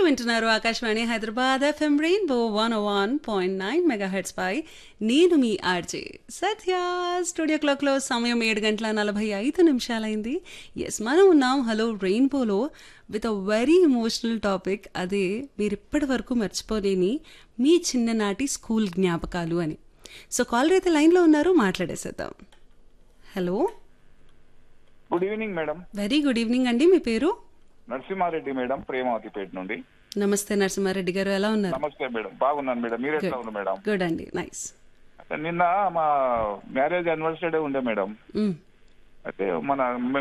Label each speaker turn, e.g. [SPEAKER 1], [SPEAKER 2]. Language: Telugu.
[SPEAKER 1] వింటున్నారు Akashvani Hyderabad FM rainbow one one point nine mega heads పై నేను మీ ఆర్జే సత్య స్టూడియో క్లాక్లో సమయం ఏడు గంటల నలభై ఐదు నిమిషాలైంది ఎస్ మనం ఉన్నాం హలో రెయిన్బోలో with a very emotional topic అదే మీరు ఇప్పటి వరకు మర్చిపోలేని మీ చిన్ననాటి స్కూల్ జ్ఞాపకాలు అని సో కాలర్ అయితే లైన్లో ఉన్నారు మాట్లాడేసేద్దాం hello
[SPEAKER 2] good evening madam
[SPEAKER 1] very good evening అండి మీ పేరు
[SPEAKER 2] నరసింహారెడ్డి మేడం ప్రేమావతిపేట నుండి
[SPEAKER 1] నమస్తే నరసింహారెడ్డి గారు ఎలా ఉన్నారు
[SPEAKER 2] నమస్తే మేడం బాగున్నాను మేడం మీరు ఎట్లా ఉన్నారు మేడం
[SPEAKER 1] గుడ్ అండి నైస్
[SPEAKER 2] అయితే నిన్న మా మ్యారేజ్ యానివర్సరీ డే ఉండే మేడం అయితే మన